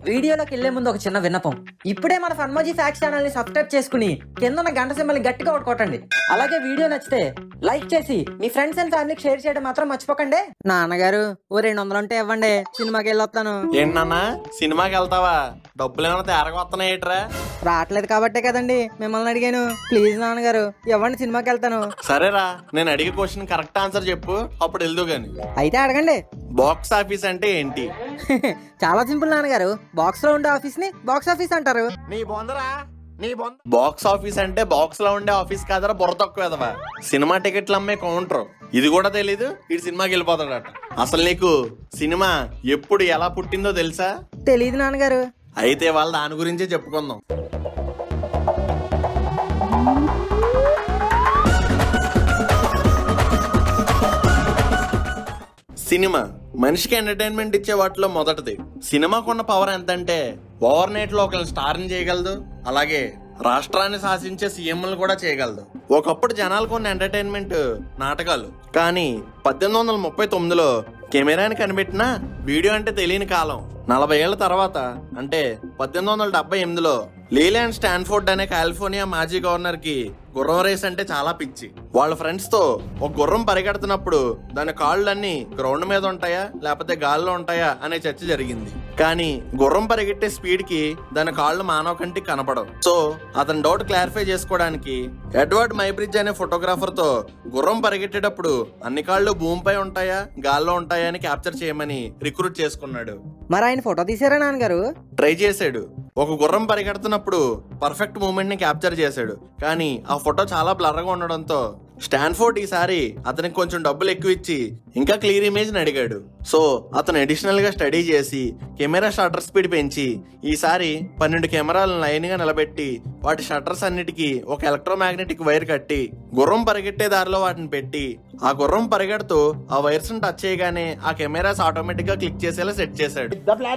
వీడియోలోకి వెళ్లే ముందు ఒక చిన్న విన్నపం ఇప్పుడే మన ఫన్మోజీ ఫ్యాక్స్ ఛానల్ ని సబ్స్క్రైబ్ చేసుకుని కింద ఉన్న గంట సింబల్ గట్టిగా కొట్టుకోటండి అలాగే వీడియో నచ్చితే లైక్ చేసి మీ ఫ్రెండ్స్ అండ్ ఫ్యామిలీకి షేర్ చేయడం మాత్రం మర్చిపోకండి నాన్నగారు ఓ రెండు వందలు ఉంటే ఇవ్వండి సినిమాకి వెళ్ళొస్తాను ఏంటన్నా సినిమాకి వెళ్తావా డబ్బులు ఏమైనా తేరగా వస్తున్నాయి ఏట్రా రావట్లేదు కాబట్టే కదండి మిమ్మల్ని అడిగాను ప్లీజ్ నాన్నగారు ఇవ్వండి సినిమాకి వెళ్తాను సరేరా నేను అడిగే క్వశ్చన్ కరెక్ట్ ఆన్సర్ చెప్పు అప్పుడు వెళ్దు గాని అయితే అడగండి బాక్స్ ఆఫీస్ అంటే ఏంటి చాలా సింపుల్ నాన్నగారు బాక్స్ లో ఉండే ఆఫీస్ ని బాక్స్ ఆఫీస్ అంటారు నీ బొందరా నీ బొంద బాక్స్ ఆఫీస్ అంటే బాక్స్ లో ఉండే ఆఫీస్ కాదరా బుర్ర తక్కువ ఎదవా సినిమా టికెట్లు అమ్మే కౌంటర్ ఇది కూడా తెలీదు ఇటు సినిమాకి వెళ్ళిపోతాడట అసలు నీకు సినిమా ఎప్పుడు ఎలా పుట్టిందో తెలుసా తెలియదు నాన్నగారు అయితే వాళ్ళు దాని గురించే చెప్పుకుందాం సినిమా మనిషికి ఎంటర్టైన్మెంట్ ఇచ్చే వాటిలో మొదటిది సినిమాకున్న పవర్ ఎంతంటే ఓవర్ నైట్ లో ఒకరిని స్టార్ని చేయగలదు అలాగే రాష్ట్రాన్ని శాసించే సీఎంలు కూడా చేయగలదు ఒకప్పుడు జనాలకు ఉన్న ఎంటర్టైన్మెంట్ నాటకాలు కానీ పద్దెనిమిది వందల ముప్పై తొమ్మిదిలో కెమెరాని కనిపెట్టిన వీడియో అంటే తెలియని కాలం నలభై ఏళ్ల తర్వాత అంటే పద్దెనిమిది వందల డెబ్బై ఎనిమిదిలో లీలాండ్ స్టాన్ఫోర్డ్ అనే కాలిఫోర్నియా మాజీ గవర్నర్ కి గుర్రం రేస్ అంటే చాలా పిచ్చి వాళ్ళ ఫ్రెండ్స్ తో ఒక గుర్రం పరిగెడుతున్నప్పుడు దాని కాళ్ళన్నీ గ్రౌండ్ మీద ఉంటాయా లేకపోతే గాల్లో ఉంటాయా అనే చర్చ జరిగింది కానీ గుర్రం పరిగెట్టే స్పీడ్ కి దాని కాళ్ళు మానవ కంటికి కనపడవు సో అతని డౌట్ క్లారిఫై చేసుకోవడానికి ఎడ్వర్డ్ మైబ్రిడ్జ్ అనే ఫోటోగ్రాఫర్ తో గుర్రం పరిగెట్టేటప్పుడు అన్ని కాళ్ళు భూమిపై ఉంటాయా గాల్లో ఉంటాయా అని క్యాప్చర్ చేయమని రిక్రూట్ చేసుకున్నాడు మరి ఆయన ఫోటో తీసారా నాన్నగారు ట్రై చేశాడు ఒక గుర్రం పరిగెడుతున్నప్పుడు పర్ఫెక్ట్ మూమెంట్ ని క్యాప్చర్ చేశాడు కానీ ఆ ఫోటో చాలా బ్లర్గా ఉండడంతో స్టాన్ఫోర్డ్ ఈసారి అతనికి కొంచెం డబ్బులు ఎక్కువ ఇచ్చి ఇంకా క్లియర్ ఇమేజ్ ని అడిగాడు సో అతను అడిషనల్ గా స్టడీ చేసి కెమెరా షటర్ స్పీడ్ పెంచి ఈసారి పన్నెండు కెమెరాలను లైన్ గా నిలబెట్టి వాటి షట్టర్స్ అన్నిటికీ ఒక ఎలక్ట్రోమాగ్నెటిక్ వైర్ కట్టి గుర్రం పరిగెట్టే దారిలో వాటిని పెట్టి ఆ గుర్రం పరిగెడుతూ ఆ వైర్స్ టచ్ చేయగానే ఆ కెమెరాస్ ఆటోమేటిక్ గా క్లిక్ చేసేలా సెట్ చేశాడు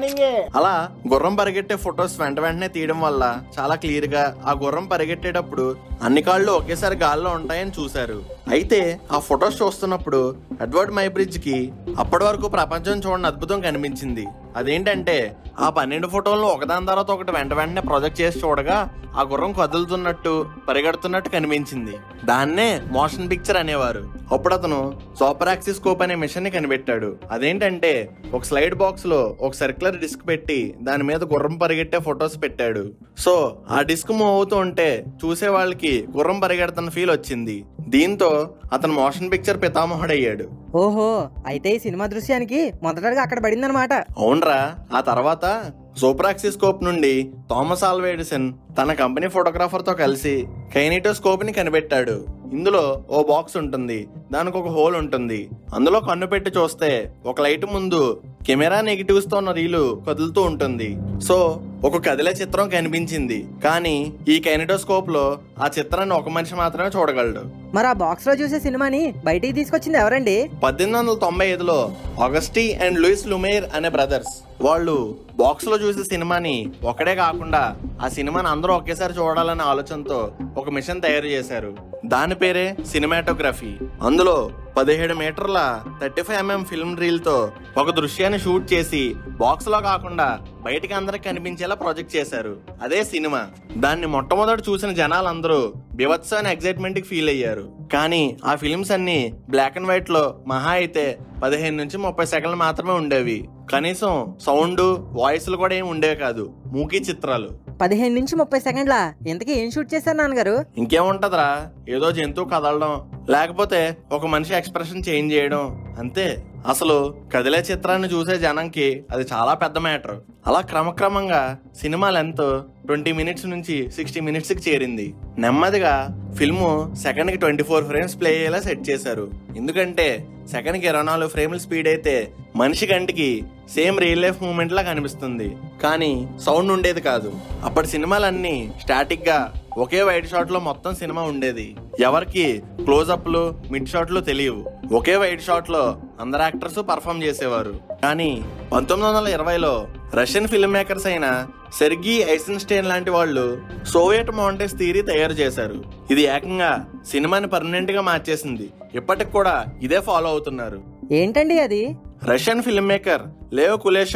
అలా గుర్రం పరిగెట్టే ఫొటోస్ వెంట వెంటనే తీయడం వల్ల చాలా క్లియర్ గా ఆ గుర్రం పరిగెట్టేటప్పుడు అన్ని కాళ్ళు ఒకేసారి గాల్లో ఉంటాయని చూశారు అయితే ఆ ఫొటోస్ చూస్తున్నప్పుడు ఎడ్వర్డ్ మైబ్రిడ్జ్ కి అప్పటి వరకు ప్రపంచం చూడని అద్భుతం కనిపించింది అదేంటంటే ఆ పన్నెండు ఫోటోలను ఒకదాని తర్వాత ఒకటి వెంట వెంటనే ప్రొజెక్ట్ చేసి చూడగా ఆ గుర్రం కదులుతున్నట్టు పరిగెడుతున్నట్టు కనిపించింది దాన్నే మోషన్ పిక్చర్ అనేవారు అప్పుడు అతను సోపరాక్సిస్కోప్ అనే మిషన్ ని కనిపెట్టాడు అదేంటంటే ఒక స్లైడ్ బాక్స్ లో ఒక సర్క్యులర్ డిస్క్ పెట్టి దాని మీద గుర్రం పరిగెట్టే ఫొటోస్ పెట్టాడు సో ఆ డిస్క్ మూవ్ అవుతూ ఉంటే చూసే వాళ్ళకి గుర్రం పరిగెడుతున్న ఫీల్ వచ్చింది దీంతో అతను మోషన్ పిక్చర్ పితామహుడయ్యాడు ఓహో అయితే ఈ సినిమా దృశ్యానికి మొదటగా అక్కడ పడిందనమాట అవునరా ఆ తర్వాత సూపరాక్సిస్కోప్ నుండి థామస్ ఆల్వేడిసన్ తన కంపెనీ ఫోటోగ్రాఫర్ తో కలిసి కైనిటోస్కోప్ ని కనిపెట్టాడు ఇందులో ఓ బాక్స్ ఉంటుంది దానికి ఒక హోల్ ఉంటుంది అందులో కన్ను పెట్టి చూస్తే ఒక లైట్ ముందు కెమెరా నెగిటివ్స్ తో ఉన్న రీలు కదులుతూ ఉంటుంది సో ఒక కదిలే చిత్రం కనిపించింది కానీ ఈ కైనిటోస్కోప్ లో ఆ చిత్రాన్ని ఒక మనిషి మాత్రమే చూడగలడు మరి ఆ బాక్స్ లో చూసే సినిమాని బయటికి తీసుకొచ్చింది ఎవరండి పద్దెనిమిది వందల తొంభై ఐదులో ఆగస్టీ అండ్ లూయిస్ లుమేర్ అనే బ్రదర్స్ వాళ్ళు బాక్స్ లో చూసే సినిమాని ఒకడే కాకుండా ఆ సినిమాని అందరూ ఒకేసారి చూడాలనే ఆలోచనతో ఒక మిషన్ తయారు చేశారు దాని పేరే సినిమాటోగ్రఫీ అందులో పదిహేడు మీటర్ల thirty five MM film reel తో ఒక దృశ్యాన్ని షూట్ చేసి బాక్స్ లో కాకుండా బయటికి అందరికి కనిపించేలా ప్రాజెక్ట్ చేశారు అదే సినిమా దాన్ని మొట్టమొదటి చూసిన జనాలందరూ బివత్స అని ఎగ్జైట్మెంట్ కి ఫీల్ అయ్యారు కానీ ఆ ఫిల్మ్స్ అన్ని బ్లాక్ అండ్ వైట్ లో మహా అయితే పదిహేను నుంచి ముప్పై సెకండ్లు మాత్రమే ఉండేవి కనీసం సౌండ్ వాయిస్లు కూడా ఏమి ఉండేవి కాదు మూకీ చిత్రాలు పదిహేను నుంచి ముప్పై సెకండ్ల ఇంతకీ ఏం షూట్ చేశారు నాన్నగారు ఇంకేముంటదిరా ఏదో జంతువు కదలడం లేకపోతే ఒక మనిషి ఎక్స్ప్రెషన్ చేంజ్ చేయడం అంతే అసలు కదిలే చిత్రాన్ని చూసే జనంకి అది చాలా పెద్ద మ్యాటర్ అలా క్రమక్రమంగా సినిమా లెంత్ ట్వంటీ మినిట్స్ నుంచి సిక్స్టీ మినిట్స్ కి చేరింది నెమ్మదిగా ఫిల్మ్ సెకండ్ కి ట్వంటీ ఫోర్ ఫ్రేమ్స్ ప్లే అయ్యేలా సెట్ చేశారు ఎందుకంటే సెకండ్ కి ఇరవై నాలుగు ఫ్రేముల స్పీడ్ అయితే మనిషి కంటికి సేమ్ రియల్ లైఫ్ మూమెంట్ లా కనిపిస్తుంది కానీ సౌండ్ ఉండేది కాదు అప్పటి సినిమాలన్నీ స్టాటిక్ గా ఒకే వైట్ షాట్ లో మొత్తం సినిమా ఉండేది ఎవరికి క్లోజప్లు మిడ్ షాట్లు తెలియవు ఒకే వైట్ షాట్ లో అందరు యాక్టర్స్ పర్ఫామ్ చేసేవారు కానీ పంతొమ్మిది వందల ఇరవైలో రష్యన్ ఫిల్మ్ మేకర్స్ అయిన సెర్గీ ఐసెన్స్టైన్ లాంటి వాళ్ళు సోవియట్ మౌంటేజ్ థియరీ తయారు చేశారు ఇది ఏకంగా సినిమాని పర్మనెంట్ గా మార్చేసింది ఇప్పటికి కూడా ఇదే ఫాలో అవుతున్నారు ఏంటండి అది రష్యన్ ఫిల్మ్ మేకర్ లేవ్ కులేషవ్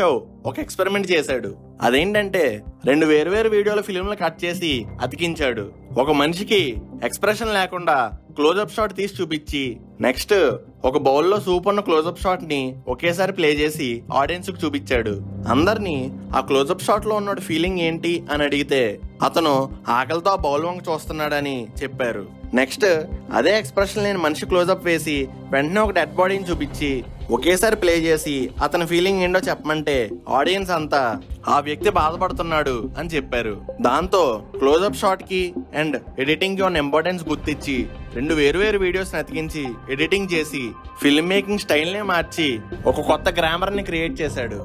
ఒక ఎక్స్పెరిమెంట్ చేశాడు అదేంటంటే రెండు వేరువేరు వీడియోల ఫిల్మ్లు కట్ చేసి అతికించాడు ఒక మనిషికి ఎక్స్ప్రెషన్ లేకుండా క్లోజప్ షాట్ తీసి చూపించి నెక్స్ట్ ఒక బౌల్లో సూప్ ఉన్న క్లోజప్ షాట్ ని ఒకేసారి ప్లే చేసి ఆడియన్స్ కు చూపించాడు అందరినీ ఆ క్లోజప్ షాట్ లో ఉన్న ఫీలింగ్ ఏంటి అని అడిగితే అతను ఆకలితో ఆ బౌల్ వంక చూస్తున్నాడని చెప్పారు నెక్స్ట్ అదే ఎక్స్ప్రెషన్ లేని మనిషి క్లోజప్ వేసి వెంటనే ఒక డెడ్ బాడీని చూపించి ఒకేసారి ప్లే చేసి అతని ఫీలింగ్ ఏంటో చెప్పమంటే ఆడియన్స్ అంతా ఆ వ్యక్తి బాధపడుతున్నాడు అని చెప్పారు దాంతో క్లోజప్ షాట్ కి అండ్ ఎడిటింగ్ కి ఉన్న ఇంపార్టెన్స్ గుర్తించి రెండు వేరువేరు వీడియోస్ అతికించి ఎడిటింగ్ చేసి ఫిల్మ్ మేకింగ్ స్టైల్ నే మార్చి ఒక కొత్త గ్రామర్ ని క్రియేట్ చేశాడు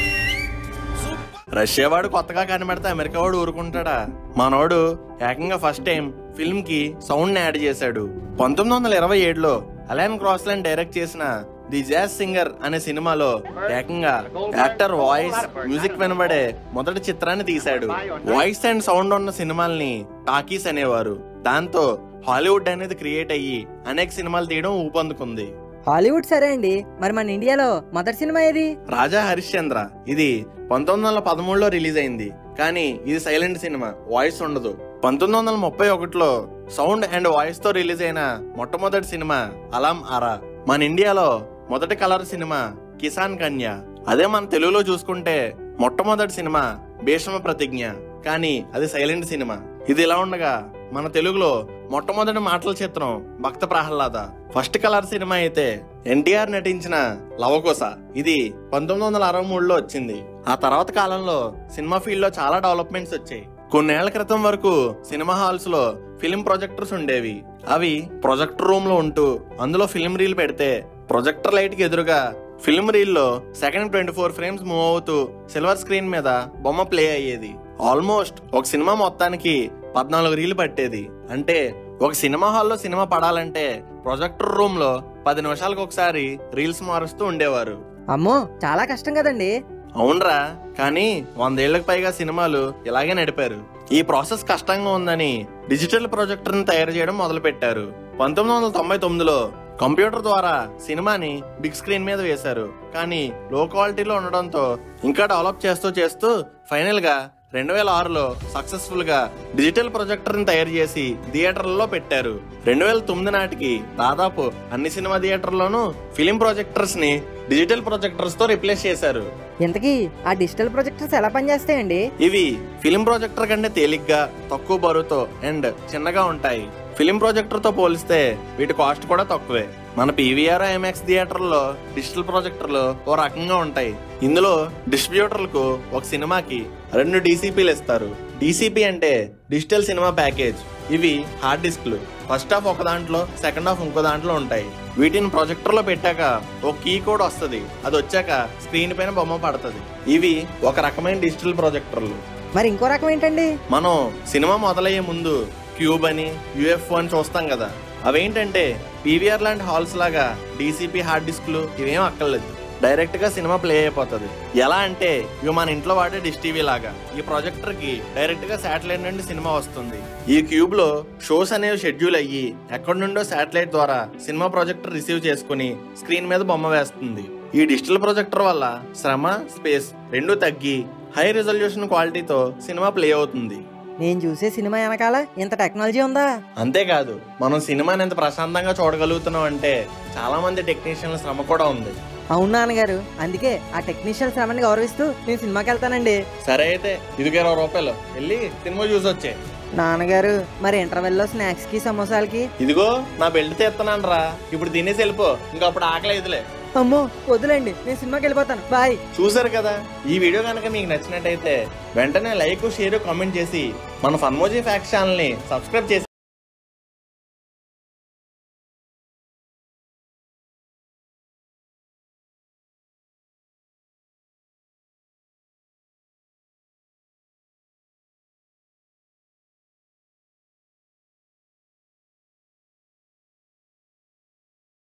రష్యా వాడు కొత్తగా కనబడితే అమెరికా వాడు ఊరుకుంటాడా మనోడు ఏకంగా ఫస్ట్ టైం ఫిల్మ్ కి సౌండ్ యాడ్ చేశాడు పంతొమ్మిది వందల ఇరవై ఏడులో అలాన్ క్రాస్లాండ్ డైరెక్ట్ చేసిన ది జాజ్ సింగర్ అనే సినిమాలో ఏకంగా యాక్టర్ వాయిస్ మ్యూజిక్ వినబడే మొదటి చిత్రాన్ని తీశాడు వాయిస్ అండ్ సౌండ్ ఉన్న సినిమాల్ని టాకీస్ అనేవారు దాంతో హాలీవుడ్ అనేది క్రియేట్ అయ్యి అనేక సినిమాలు తీయడం ఊపందుకుంది హాలీవుడ్ సరే అండి మరి మన ఇండియాలో మొదటి సినిమా ఏది రాజా హరిశ్చంద్ర ఇది పంతొమ్మిది వందల పదమూడులో రిలీజ్ అయింది కానీ ఇది సైలెంట్ సినిమా వాయిస్ ఉండదు పంతొమ్మిది వందల ముప్పై ఒకటిలో సౌండ్ అండ్ వాయిస్ తో రిలీజ్ అయిన మొట్టమొదటి సినిమా అలాం ఆరా మన ఇండియాలో మొదటి కలర్ సినిమా కిసాన్ కన్య అదే మన తెలుగులో చూసుకుంటే మొట్టమొదటి సినిమా భీష్మ ప్రతిజ్ఞ కానీ అది సైలెంట్ సినిమా ఇది ఇలా ఉండగా మన తెలుగులో మొట్టమొదటి మాటల చిత్రం Bhakta Prahlada first colour cinema అయితే ఎన్టీఆర్ నటించిన లవకోస ఇది పంతొమ్మిది వందల అరవై మూడులో వచ్చింది ఆ తర్వాత కాలంలో సినిమా ఫీల్డ్ లో చాలా డెవలప్మెంట్స్ వచ్చాయి కొన్నేళ్ల క్రితం వరకు సినిమా హాల్స్ లో ఫిలిం ప్రొజెక్టర్స్ ఉండేవి అవి ప్రొజెక్టర్ రూమ్ లో ఉంటూ అందులో ఫిలిం రీల్ పెడితే ప్రొజెక్టర్ లైట్ కి ఎదురుగా ఫిల్మ్ రీల్ లో second twenty four frames move అవుతూ సిల్వర్ స్క్రీన్ మీద బొమ్మ ప్లే అయ్యేది ఆల్మోస్ట్ ఒక సినిమా మొత్తానికి పద్నాలుగు రీలు పట్టేది అంటే ఒక సినిమా హాల్లో సినిమా పడాలంటే ప్రొజెక్టర్ రూమ్ లో పది నిమిషాలకు ఒకసారి రీల్స్ మారుస్తూ ఉండేవారు అమ్మో చాలా కష్టం కదండి అవునరా కానీ వందేళ్లకు పైగా సినిమాలు ఇలాగే నడిపారు ఈ ప్రాసెస్ కష్టంగా ఉందని డిజిటల్ ప్రొజెక్టర్ ని తయారు చేయడం మొదలు పెట్టారు పంతొమ్మిది వందల తొంభై తొమ్మిదిలో కంప్యూటర్ ద్వారా సినిమాని బిగ్ స్క్రీన్ మీద వేశారు కానీ లో క్వాలిటీలో ఉండడంతో ఇంకా డెవలప్ చేస్తూ చేస్తూ ఫైనల్ గా రెండు వేల ఆరులో సక్సెస్ఫుల్ గా డిజిటల్ ప్రొజెక్టర్ ని తయారు చేసి థియేటర్లలో పెట్టారు రెండు వేల తొమ్మిది నాటికి దాదాపు అన్ని సినిమా థియేటర్లోనూ ఫిలిం ప్రొజెక్టర్స్ ని డిజిటల్ ప్రొజెక్టర్స్ తో రిప్లేస్ చేశారు ఇంతకీ ఆ డిజిటల్ ప్రొజెక్టర్స్ ఎలా పనిచేస్తాయండి ఇవి ఫిలిం ప్రొజెక్టర్ కంటే తేలిగ్గా తక్కువ బరువుతో అండ్ చిన్నగా ఉంటాయి ఫిలిం ప్రొజెక్టర్ తో పోలిస్తే వీటి కాస్ట్ కూడా తక్కువే మన పీవీఆర్ ఐమాక్స్ థియేటర్లో డిజిటల్ ప్రొజెక్టర్లు ఓ రకంగా ఉంటాయి ఇందులో డిస్ట్రిబ్యూటర్లకు ఒక సినిమాకి రెండు డీసీపీలు ఇస్తారు డీసీపీ అంటే డిజిటల్ సినిమా ప్యాకేజ్ ఇవి హార్డ్ డిస్క్లు ఫస్ట్ హాఫ్ ఒక దాంట్లో సెకండ్ హాఫ్ ఇంకో దాంట్లో ఉంటాయి వీటిని ప్రొజెక్టర్ లో పెట్టాక ఒక కీ కోడ్ వస్తుంది అది వచ్చాక స్క్రీన్ పైన బొమ్మ పడుతుంది ఇవి ఒక రకమైన డిజిటల్ ప్రొజెక్టర్లు మరి ఇంకో రకం ఏంటండి మనం సినిమా మొదలయ్యే ముందు క్యూబ్ అని యుఎఫ్ఓ అని చూస్తాం కదా అవేంటంటే పీవీఆర్ లాంటి హాల్స్ లాగా డీసీపీ హార్డ్ డిస్క్లు ఇవేం అక్కర్లేదు డైరెక్ట్ గా సినిమా ప్లే అయిపోతుంది ఎలా అంటే ఇవి మన ఇంట్లో వాడే డిష్ టీవీ లాగా ఈ ప్రొజెక్టర్ కి డైరెక్ట్ గా శాటిలైట్ నుండి సినిమా వస్తుంది ఈ క్యూబ్ లో షోస్ అనేవి షెడ్యూల్ అయ్యి ఎక్కడి నుండో శాటిలైట్ ద్వారా సినిమా ప్రొజెక్టర్ రిసీవ్ చేసుకుని స్క్రీన్ మీద బొమ్మ వేస్తుంది ఈ డిజిటల్ ప్రొజెక్టర్ వల్ల శ్రమ స్పేస్ రెండూ తగ్గి హై రిజల్యూషన్ క్వాలిటీతో సినిమా ప్లే అవుతుంది నేను చూసే సినిమా వెనకాల ఇంత టెక్నాలజీ ఉందా అంతేకాదు మనం సినిమాని ఎంత ప్రశాంతంగా చూడగలుగుతున్నాం అంటే చాలా మంది టెక్నీషియన్ల శ్రమ కూడా ఉంది అవును నాన్నగారు అందుకే ఆ టెక్నీషియన్ శ్రమని గౌరవిస్తూ నేను సినిమాకి వెళ్తానండి సరే అయితే ఇదిగో ఇరవై రూపాయలు వెళ్ళి సినిమా చూసి వచ్చే నాన్నగారు మరి ఇంటర్వెల్లో స్నాక్స్ కి సమోసాలకి ఇదిగో నా బెల్ట్ తీస్తున్నాను రా ఇప్పుడు తినేసి వెళ్ళిపో ఇంకా అప్పుడు ఆకలి ఇదిలే అమ్మో వద్దులేండి నేను సినిమాకి వెళ్ళిపోతాను బాయ్ చూసారు కదా ఈ వీడియో కనుక మీకు నచ్చినట్టయితే వెంటనే లైక్ షేర్ కామెంట్ చేసి మన ఫన్మోజీ ఫ్యాక్స్ ఛానల్ ని సబ్స్క్రైబ్ చేసి